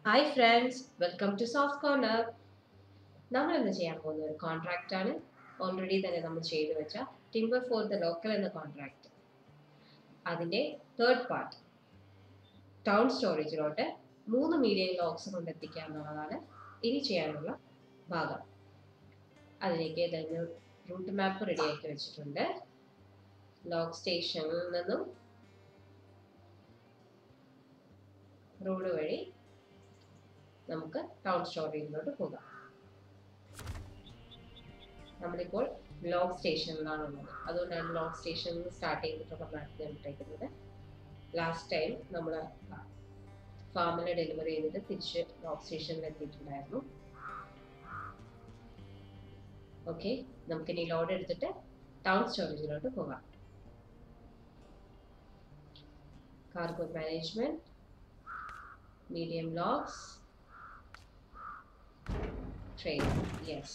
Hi friends welcome to Soft Corner നമ്മൾ ഇന്ന് ചെയ്യാൻ പോകുന്ന ഒരു കോൺട്രാക്റ്റ് ആണ് ഓൾറെഡി തന്നെ നമ്മൾ ചെയ്തു വെച്ച ടിംബർ ഫോർ ദ ലോക്കൽ എന്ന കോൺട്രാക്റ്റ് അതിൻ്റെ തേർഡ് പാർട്ട് ടൗൺ സ്റ്റോറേജിലോട്ട് മൂന്ന് മീഡിയം ലോക്സ് കൊണ്ട് എത്തിക്കുക എന്നുള്ളതാണ് ഇനി ചെയ്യാനുള്ള ഭാഗം അതിലേക്ക് തന്നെ റൂട്ട് മാപ്പ് റെഡിയാക്കി വെച്ചിട്ടുണ്ട് ലോക്ക് സ്റ്റേഷനിൽ നിന്നും റോഡ് വഴി നമുക്ക് ടൗൺ സ്റ്റോറേജിലോട്ട് പോകാം നമ്മളിപ്പോൾ ലോക്ക് സ്റ്റേഷനിലാണ് ഉള്ളത് അതുകൊണ്ടാണ് ലോക്ക് സ്റ്റേഷനിൽ സ്റ്റാർട്ട് ചെയ്തിട്ടുള്ള മാപ്പ് ഞാൻ ഇട്ടേക്കുന്നത് ലാസ്റ്റ് ടൈം നമ്മൾ ഫാമിൽ ഡെലിവറി ചെയ്തിട്ട് തിരിച്ച് ലോക്ക് സ്റ്റേഷനിൽ എത്തിയിട്ടുണ്ടായിരുന്നു ഓക്കെ നമുക്കിനി ലോഡ് എടുത്തിട്ട് ടൗൺ സ്റ്റോറേജിലോട്ട് പോകാം cargo management medium logs trade yes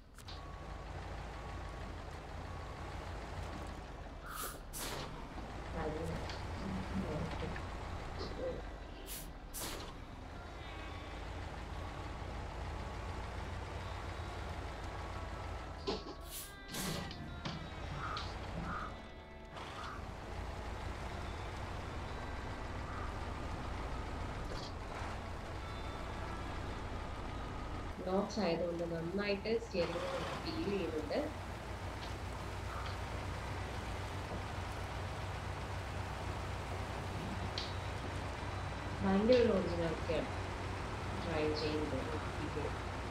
logs ആയതുകൊണ്ട് നന്നായിട്ട് സ്റ്റിയറിംഗ് നമുക്ക് ഫീൽ ചെയ്യുന്നുണ്ട് ഭയങ്കര ഒരു ഒറിജിനാലിറ്റിയാണ് ഡ്രൈവ് ചെയ്യുന്നത് ഇത്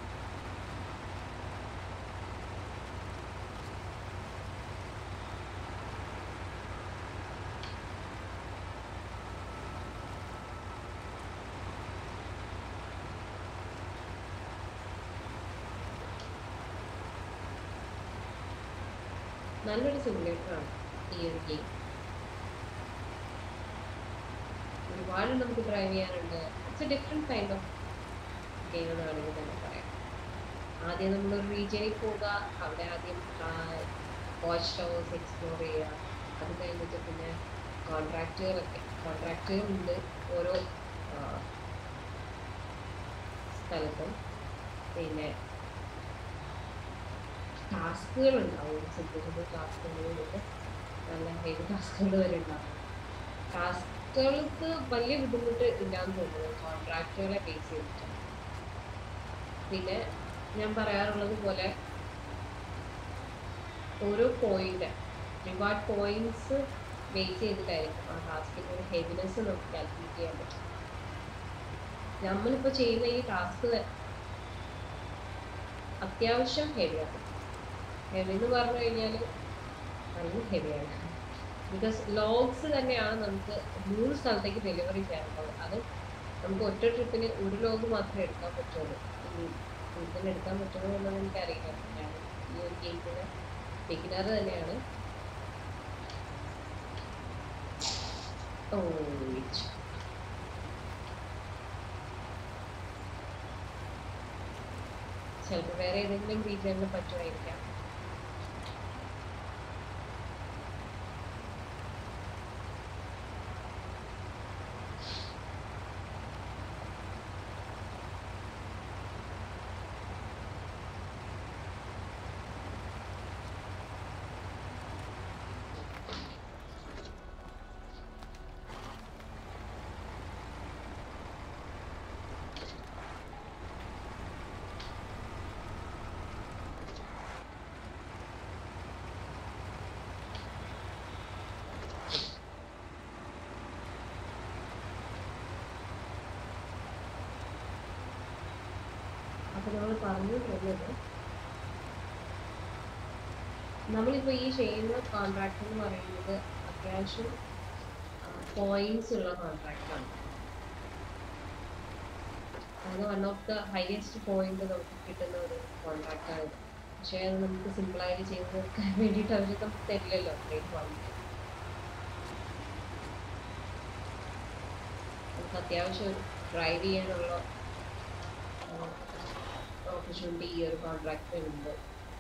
നല്ലൊരു സിമുലേറ്ററാണ് ഈ ഒരു ഗെയിം ഒരുപാട് നമുക്ക് ഡ്രൈവ് ചെയ്യാനുണ്ട് it's a different kind of game എന്ന് വേണമെങ്കിൽ തന്നെ പറയാം ആദ്യം നമ്മൾ ഒരു റീജിയനിൽ പോവുക അവിടെ ആദ്യം വാച്ച് ടവേഴ്സ് എക്സ്പ്ലോർ ചെയ്യുക അത് കഴിഞ്ഞിട്ട് പിന്നെ കോൺട്രാക്റ്റുകളൊക്കെ കോൺട്രാക്റ്റുകളുണ്ട് ഓരോ സ്ഥലത്തും പിന്നെ ടാസ്കുകൾ ഉണ്ടാവും സിമ്പിൾ സിമ്പിൾ ടാസ്കുകളുണ്ട് നല്ല ഹെവി ടാസ്കുകൾ വരെ ഉണ്ടാവും ടാസ്കുകൾക്ക് വലിയ ബുദ്ധിമുട്ട് ഇല്ലാന്ന് തോന്നുന്നു കോൺട്രാക്റ്റുകളെ ബേസ് ചെയ്തിട്ട് പിന്നെ ഞാൻ പറയാറുള്ളത് പോലെ ഓരോ പോയിന്റ് റിവാർഡ് പോയിന്റ്സ് ബേസ് ചെയ്തിട്ടായിരിക്കും ആ ടാസ്കിൻ്റെ ഒരു ഹെവിനെസ് നമുക്ക് കാൽക്കുലേറ്റ് ചെയ്യാൻ പറ്റും നമ്മളിപ്പോൾ ചെയ്യുന്ന ഈ ടാസ്ക് അത്യാവശ്യം ഹെവിയാണ് ഹെവി എന്ന് പറഞ്ഞു കഴിഞ്ഞാൽ നല്ല ഹെവിയാണ് ബിക്കോസ് ലോഗ്സ് തന്നെയാണ് നമുക്ക് മൂന്ന് സ്ഥലത്തേക്ക് ഡെലിവറി ചെയ്യാനുള്ളത് അത് നമുക്ക് ഒറ്റ ട്രിപ്പിന് ഒരു ലോഗ് മാത്രമേ എടുക്കാൻ പറ്റുള്ളൂ ഇതിന് എടുക്കാൻ പറ്റുമോ എന്നത് എനിക്കറിയില്ല ഞാൻ ഈ ഒരു ഗെയിമിന് ബിഗിനർ തന്നെയാണ് ഓ ചിലപ്പോൾ വേറെ ഏതെങ്കിലും റീജിയനിൽ പറ്റുമായിരിക്കാം അപ്പൊ നമ്മൾ പറഞ്ഞു പോകുന്നത് നമ്മളിപ്പോൾ ഈ ചെയ്യുന്ന കോൺട്രാക്ട് എന്ന് പറയുന്നത് അത്യാവശ്യം പോയിന്റ്സ് ഉള്ള കോൺട്രാക്റ്റാണ് അത് one of the highest point നമുക്ക് കിട്ടുന്ന ഒരു കോൺട്രാക്റ്റാണ് പക്ഷേ അത് നമുക്ക് സിമ്പിളായിട്ട് ചെയ്ത് തീർക്കാൻ വേണ്ടിയിട്ട് അവർ നമുക്ക് തരില്ലല്ലോ അത്രയും പോയിന്റ് നമുക്ക് അത്യാവശ്യം ഡ്രൈവ് ചെയ്യാനുള്ള ഓപ്പർച്യൂണിറ്റി ഈ ഒരു കോൺട്രാക്റ്റിനുണ്ട്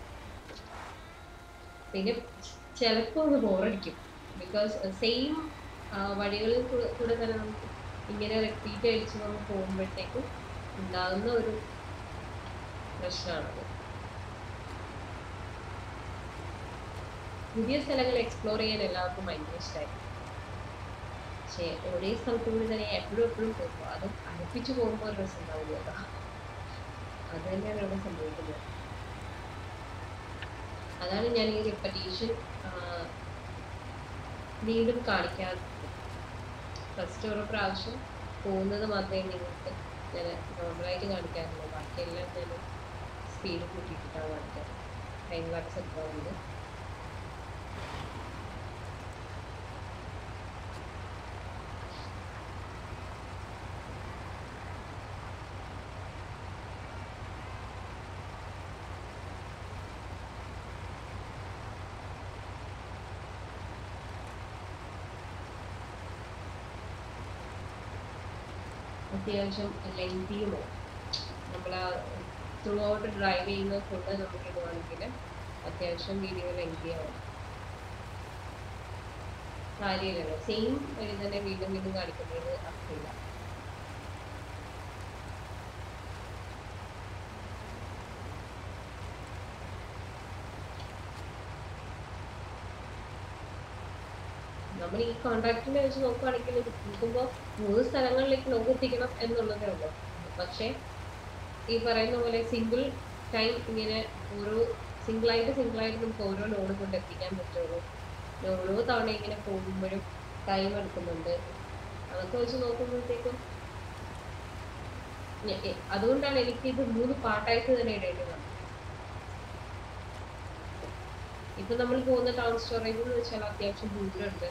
പിന്നെ ചിലപ്പോൾ ഒന്ന് ബോറടിക്കും ബിക്കോസ് സെയിം വഴികളിൽ കൂടെ കൂടെ തന്നെ നമുക്ക് ഇങ്ങനെ റിപ്പീറ്റ് അടിച്ച് നമ്മൾ പോകുമ്പോഴത്തേക്കും ഉണ്ടാകുന്ന ഒരു പ്രശ്നമാണത് പുതിയ സ്ഥലങ്ങൾ എക്സ്പ്ലോർ ചെയ്യാൻ എല്ലാവർക്കും ഭയങ്കര ഇഷ്ടമായിരിക്കും പക്ഷേ ഒരേ സ്ഥലത്ത് കൂടി തന്നെ എപ്പോഴും എപ്പോഴും പോകുമ്പോൾ അതും അടുപ്പിച്ച് പോകുമ്പോൾ ഒരു രസം ഉണ്ടാവില്ല കേട്ടോ അത് തന്നെയാണ് ഇവിടെ സംഭവിക്കുന്നത് അതാണ് ഞാൻ ഈ റിപ്പറ്റീഷൻ വീണ്ടും കാണിക്കാറ് ഫസ്റ്റ് ഒരു പ്രാവശ്യം പോകുന്നത് മാത്രമേ നിങ്ങൾക്ക് ഞാൻ നോർമലായിട്ട് കാണിക്കാറുള്ളൂ ബാക്കിയെല്ലാം ഞാൻ സ്പീഡ് കൂട്ടിയിട്ടാണ് കാണിക്കാറ് ടൈം ലാപ്സ് എടുക്കാറുണ്ട് അത്യാവശ്യം ലെങ്തിയുമോ നമ്മൾ ആ ത്രൂ ഔട്ട് ഡ്രൈവ് ചെയ്യുന്ന ഫുഡ് നമുക്ക് ഇടുവാണെങ്കിൽ അത്യാവശ്യം വീഡിയോ ലെങ്തി ആവും കാര്യമില്ലല്ലോ സെയിം വഴി തന്നെ വീണ്ടും വീണ്ടും കാണിക്കുന്നത് അർത്ഥമില്ല നമ്മൾ ഈ കോൺട്രാക്റ്റിനെ വെച്ച് നോക്കുവാണെങ്കിൽ നോക്കുമ്പോൾ മൂന്ന് സ്ഥലങ്ങളിലേക്ക് ലോകം എത്തിക്കണം എന്നുള്ളതേ ഉള്ളൂ പക്ഷേ ഈ പറയുന്ന പോലെ സിംഗിൾ ടൈം ഇങ്ങനെ ഓരോ സിംഗിളായിട്ട് സിംഗിളായിട്ട് നമുക്ക് ഓരോ ലോഡ് കൊണ്ട് എത്തിക്കാൻ പറ്റുള്ളൂ പിന്നെ ഓരോ തവണ ഇങ്ങനെ പോകുമ്പോഴും ടൈം എടുക്കുന്നുണ്ട് അതൊക്കെ വെച്ച് നോക്കുമ്പോഴത്തേക്കും ഞ- എ- അതുകൊണ്ടാണ് എനിക്ക് ഇത് മൂന്ന് പാർട്ടായിട്ട് തന്നെ ഇടേണ്ടി വന്നത് ഇപ്പൊ നമ്മൾ പോകുന്ന ടൗൺ സ്റ്റോറേജ് എന്ന് വെച്ചാൽ അത്യാവശ്യം ദൂരമുണ്ട്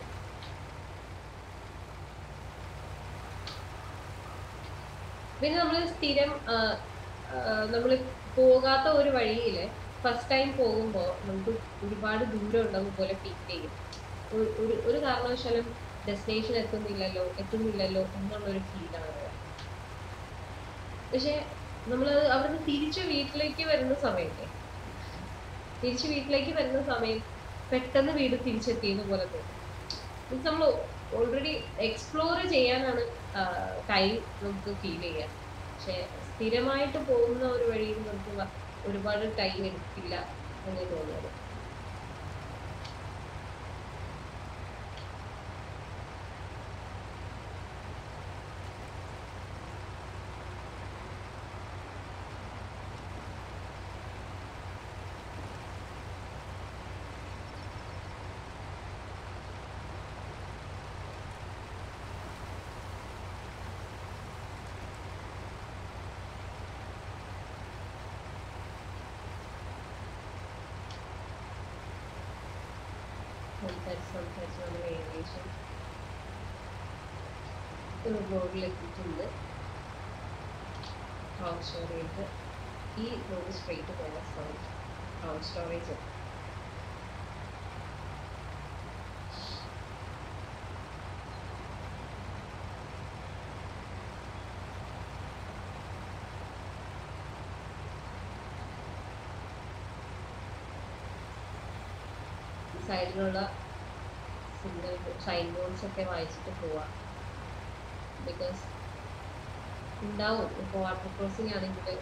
പിന്നെ നമ്മൾ സ്ഥിരം നമ്മൾ പോകാത്ത ഒരു വഴിയില് ഫസ്റ്റ് ടൈം പോകുമ്പോൾ നമുക്ക് ഒരുപാട് ദൂരം ഉണ്ടെന്ന് പോലെ ഫീൽ ചെയ്യും ഒരു- ഒരു ഒരു കാരണവശാലും ഡെസ്റ്റിനേഷൻ എത്തുന്നില്ലല്ലോ എത്തുന്നില്ലല്ലോ എന്നുള്ളൊരു ഫീലാണ് പക്ഷെ നമ്മൾ അവിടുന്ന് തിരിച്ച് വീട്ടിലേക്ക് വരുന്ന സമയത്തെ തിരിച്ച് വീട്ടിലേക്ക് വരുന്ന സമയം പെട്ടെന്ന് വീട് തിരിച്ചെത്തിയെന്ന് പോലെ തോന്നും മീൻസ് നമ്മൾ ഓൾറെഡി എക്സ്പ്ലോർ ചെയ്യാനാണ് ടൈം നമുക്ക് ഫീൽ ചെയ്യുക പക്ഷെ സ്ഥിരമായിട്ട് പോകുന്ന ഒരു വഴിയിൽ നമുക്ക് വ- ഒരുപാട് ടൈം എടുക്കില്ല എന്ന് തോന്നുന്നത് സംസാരിച്ച് സംസാരിച്ച് നമ്മൾ ഏകദേശം ഒരു റോഡിലെത്തിയിട്ടുണ്ട് ക്ലൗഡ് സ്റ്റോറേജ് ഈ റോഡ് സ്ട്രെയിറ്റ് പോയ സ്ഥലം ക്ലൗഡ് സ്റ്റോറേജ് സൈഡിലുള്ള സിഗ്നൽ സൈൻ ബോർഡ്സ് ഒക്കെ വായിച്ചിട്ട് പോവാം ബിക്കോസ് ഉണ്ടാവും ഇപ്പോൾ വാട്ടർ ക്രോസിംഗ് ആണെങ്കിൽ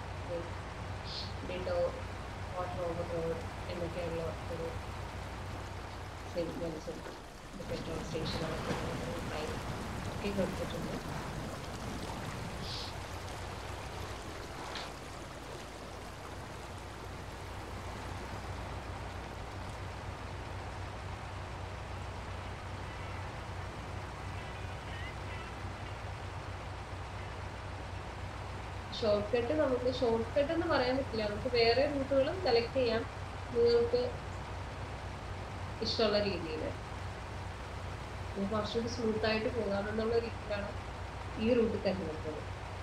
ഡിഡോ വാട്ടർ ഓവർ റോഡ് എന്നൊക്കെയുള്ള ഒരു സിഗ്നൽസും പെട്രോൾ സ്റ്റേഷനൊക്കെ ഒക്കെ കൊടുത്തിട്ടുണ്ട് ഷോർട്ട് കട്ട് നമുക്ക് ഷോർട്ട് കട്ട് എന്ന് പറയാൻ പറ്റില്ല നമുക്ക് വേറെ റൂട്ടുകളും സെലക്ട് ചെയ്യാം നിങ്ങൾക്ക് ഇഷ്ടമുള്ള രീതിയിൽ കുറച്ചുകൂടി സ്മൂത്ത് ആയിട്ട് പോകാമെന്നുള്ള രീതിയിലാണ് ഈ റൂട്ട് തിരഞ്ഞെടുത്തത്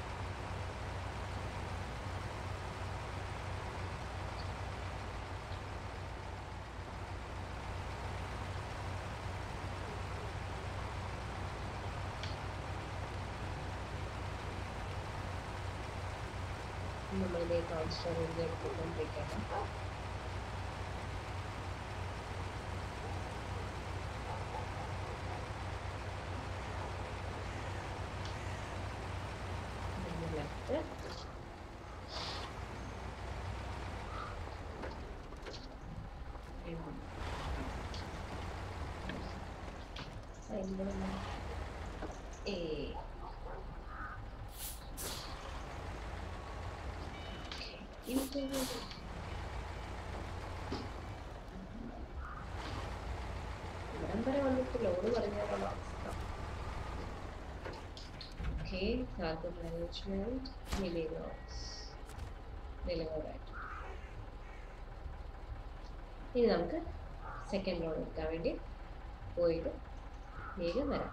നമ്മളിത് കോൺസ്റ്ററിൻ്റെ എടുത്തുകൊണ്ടിരിക്കണം ഇവിടെ ഏ ഇന്റർവ്യൂ ഇവിടം വരെ വന്നിട്ട് ലോഡ് പറഞ്ഞാലുള്ള അവസ്ഥ ഓക്കെ കാർഗോ മാനേജ്മെന്റ് മിലിനോസ് നിലവാരായിട്ട് ഇനി നമുക്ക് സെക്കൻഡ് ലോഡ് എടുക്കാൻ വേണ്ടി പോയിട്ട് വേഗം വരാം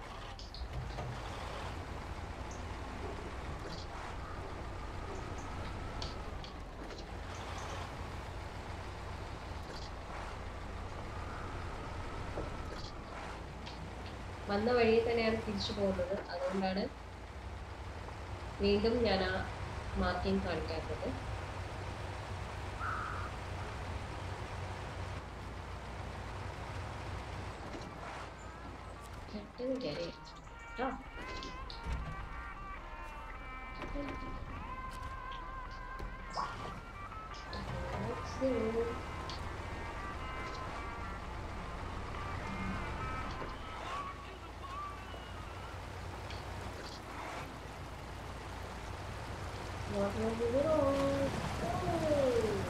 വന്ന വഴിയിൽ തന്നെയാണ് തിരിച്ചു പോകുന്നത് അതുകൊണ്ടാണ് വീണ്ടും ഞാൻ ആ മാർക്കിംഗ് കാണിക്കാത്തത് പെട്ടെന്ന് കയറി കേട്ടോ Let's do What will we do? Oh!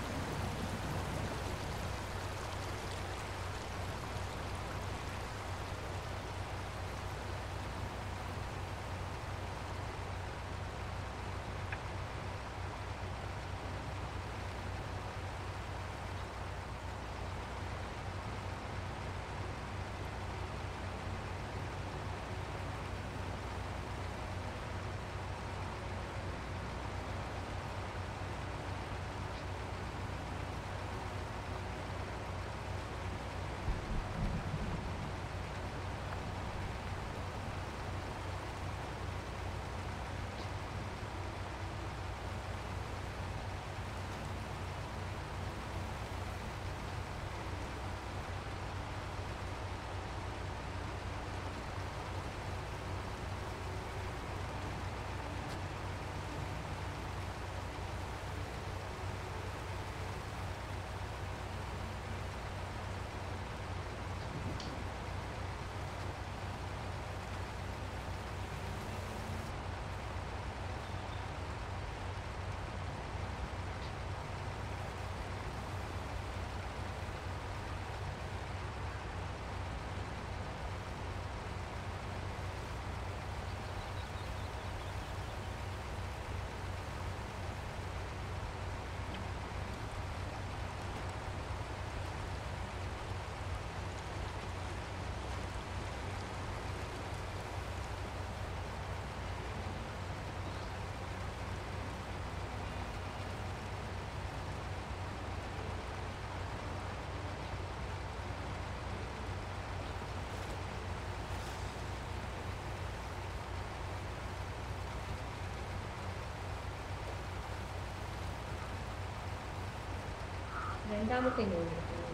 രണ്ടാമത്തെ ലോൺ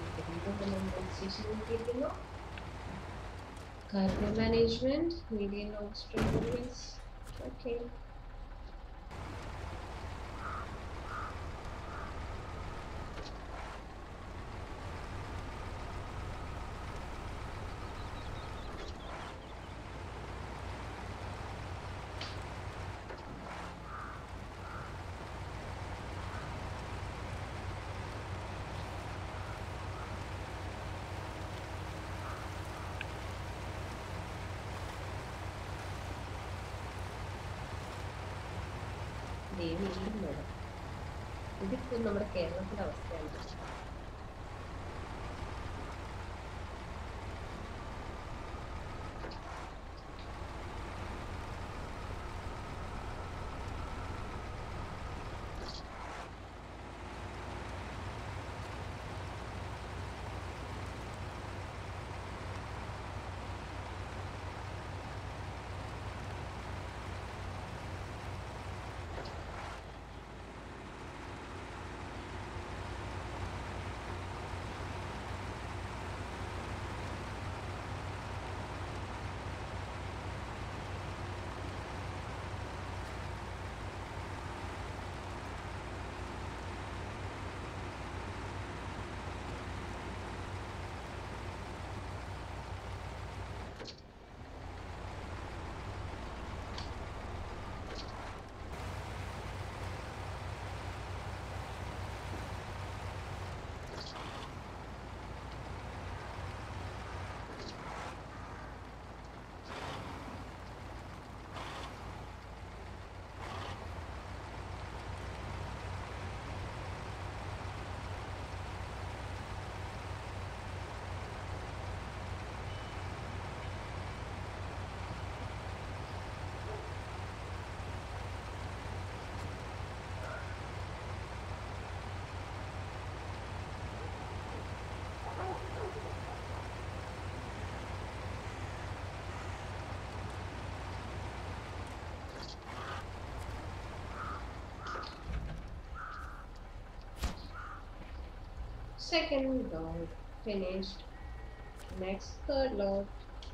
സ്റ്റേഷനിലെത്തിയിരിക്കുന്നു cargo management median Australians okay ദേവി വീണ്ടും വേണം ഇതിപ്പോ നമ്മുടെ കേരളത്തിന്റെ അവസ്ഥയാണ് second load finished next third load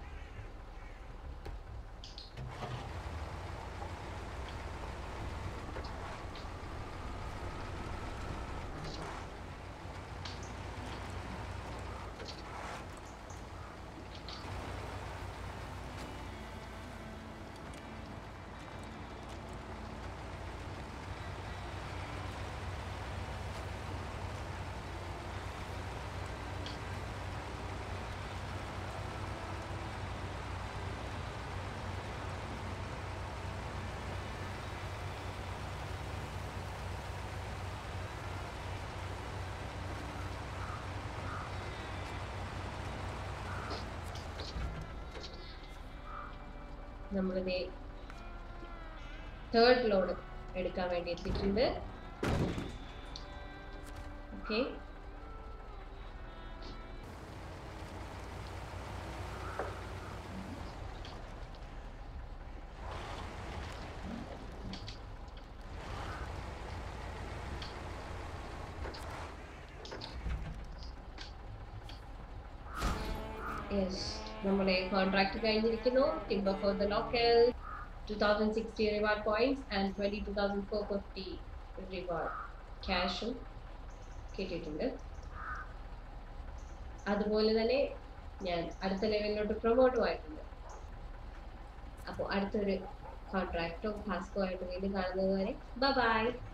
നമ്മളിത് തേർഡ് ലോഡ് എടുക്കാൻ വേണ്ടി എത്തിയിട്ടുണ്ട് ഓക്കെ യെസ് നമ്മുടെ കോൺട്രാക്ട് കഴിഞ്ഞിരിക്കുന്നു timber for the local two thousand sixty reward points and twenty two thousand four fifty reward ക്യാഷും കിട്ടിയിട്ടുണ്ട് അതുപോലെ തന്നെ ഞാൻ അടുത്ത ലെവലിലോട്ട് പ്രൊമോട്ടും ആയിട്ടുണ്ട് അപ്പോൾ അടുത്തൊരു കോൺട്രാക്റ്റോ ടാസ്കോ ആയിട്ട് വീണ്ടും കാണുന്നത് വരെ ബൈ